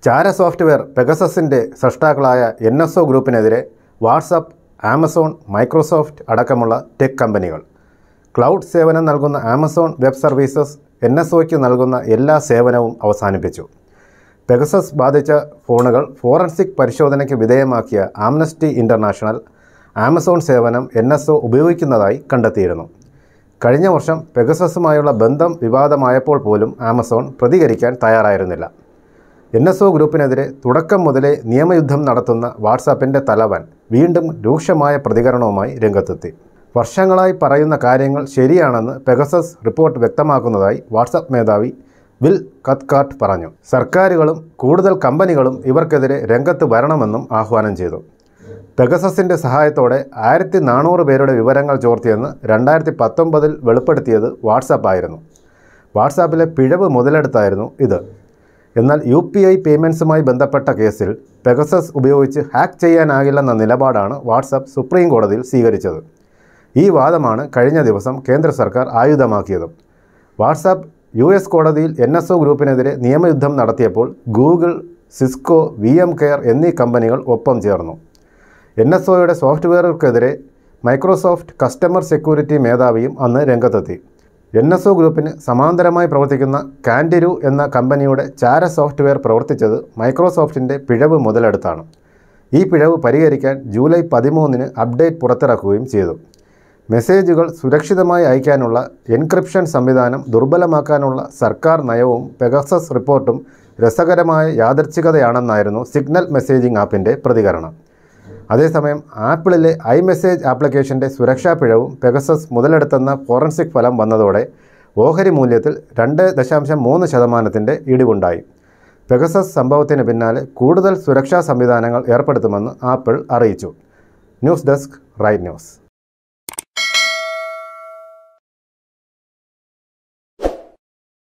ചാര സോഫ്റ്റ്വെയർ പെഗസസിൻ്റെ സൃഷ്ടാക്കളായ എൻ എസ് ഒ ഗ്രൂപ്പിനെതിരെ വാട്സപ്പ് ആമസോൺ മൈക്രോസോഫ്റ്റ് അടക്കമുള്ള ടെക് കമ്പനികൾ ക്ലൗഡ് സേവനം നൽകുന്ന Amazon web services N S ഒയ്ക്ക് നൽകുന്ന എല്ലാ സേവനവും അവസാനിപ്പിച്ചു പെഗസസ് ബാധിച്ച ഫോണുകൾ ഫോറൻസിക് പരിശോധനയ്ക്ക് വിധേയമാക്കിയ ആംനസ്റ്റി ഇൻ്റർനാഷണൽ ആമസോൺ സേവനം എൻ എസ് ഒ ഉപയോഗിക്കുന്നതായി കണ്ടെത്തിയിരുന്നു കഴിഞ്ഞ വർഷം പെഗസസുമായുള്ള ബന്ധം വിവാദമായപ്പോൾ പോലും ആമസോൺ പ്രതികരിക്കാൻ തയ്യാറായിരുന്നില്ല എൻ എസ് ഒ ഗ്രൂപ്പിനെതിരെ തുടക്കം മുതലേ നിയമയുദ്ധം നടത്തുന്ന വാട്സാപ്പിൻ്റെ തലവൻ വീണ്ടും രൂക്ഷമായ പ്രതികരണവുമായി രംഗത്തെത്തി വർഷങ്ങളായി പറയുന്ന കാര്യങ്ങൾ ശരിയാണെന്ന് പെഗസസ് റിപ്പോർട്ട് വ്യക്തമാക്കുന്നതായി വാട്സാപ്പ് മേധാവി വിൽ കത്കാർട്ട് പറഞ്ഞു സർക്കാരുകളും കൂടുതൽ കമ്പനികളും ഇവർക്കെതിരെ രംഗത്ത് വരണമെന്നും ആഹ്വാനം ചെയ്തു പെഗസസിൻ്റെ സഹായത്തോടെ ആയിരത്തി നാനൂറ് പേരുടെ വിവരങ്ങൾ ചോർത്തിയെന്ന് രണ്ടായിരത്തി പത്തൊമ്പതിൽ വെളിപ്പെടുത്തിയത് വാട്സാപ്പ് ആയിരുന്നു വാട്സാപ്പിലെ പിഴവ് മുതലെടുത്തായിരുന്നു ഇത് എന്നാൽ യു പി ഐ പേയ്മെൻറ്റ്സുമായി ബന്ധപ്പെട്ട കേസിൽ പെഗസസ് ഉപയോഗിച്ച് ഹാക്ക് ചെയ്യാനാകില്ലെന്ന നിലപാടാണ് വാട്സാപ്പ് സുപ്രീം കോടതിയിൽ സ്വീകരിച്ചത് ഈ വാദമാണ് കഴിഞ്ഞ ദിവസം കേന്ദ്ര സർക്കാർ ആയുധമാക്കിയതും വാട്സാപ്പ് യു എസ് കോടതിയിൽ എൻ എസ് ഒ ഗ്രൂപ്പിനെതിരെ നിയമയുദ്ധം നടത്തിയപ്പോൾ Google Cisco VMware എന്നീ കമ്പനികൾ ഒപ്പം ചേർന്നു എൻ എസ് ഒയുടെ സോഫ്റ്റ്വെയറുകൾക്കെതിരെ മൈക്രോസോഫ്റ്റ് കസ്റ്റമർ സെക്യൂരിറ്റി മേധാവിയും അന്ന് രംഗത്തെത്തി എൻ എസ് ഒ ഗ്രൂപ്പിന് സമാന്തരമായി പ്രവർത്തിക്കുന്ന കാൻഡിരു എന്ന കമ്പനിയുടെ ചാര സോഫ്റ്റ്വെയർ പ്രവർത്തിച്ചത് മൈക്രോസോഫ്റ്റിൻ്റെ പിഴവ് മുതലെടുത്താണ് ഈ പിഴവ് പരിഹരിക്കാൻ ജൂലൈ പതിമൂന്നിന് അപ്ഡേറ്റ് പുറത്തിറക്കുകയും ചെയ്തു മെസ്സേജുകൾ സുരക്ഷിതമായി അയക്കാനുള്ള എൻക്രിപ്ഷൻ സംവിധാനം ദുർബലമാക്കാനുള്ള സർക്കാർ നയവും പെഗസസ് റിപ്പോർട്ടും രസകരമായ യാദർച്ഛികതയാണെന്നായിരുന്നു സിഗ്നൽ മെസ്സേജിംഗ് ആപ്പിൻ്റെ പ്രതികരണം അതേസമയം ആപ്പിളിലെ ഐ മെസ്സേജ് ആപ്ലിക്കേഷൻ്റെ സുരക്ഷാ പിഴവും പെഗസസ് മുതലെടുത്തെന്ന ഫോറൻസിക് ഫലം വന്നതോടെ ഓഹരി മൂല്യത്തിൽ രണ്ട് ദശാംശം മൂന്ന് ശതമാനത്തിൻ്റെ ഇടിവുണ്ടായി പെഗസസ് സംഭവത്തിന് പിന്നാലെ കൂടുതൽ സുരക്ഷാ സംവിധാനങ്ങൾ ഏർപ്പെടുത്തുമെന്ന് ആപ്പിൾ അറിയിച്ചു ന്യൂസ് ഡെസ്ക് റൈറ്റ് ന്യൂസ്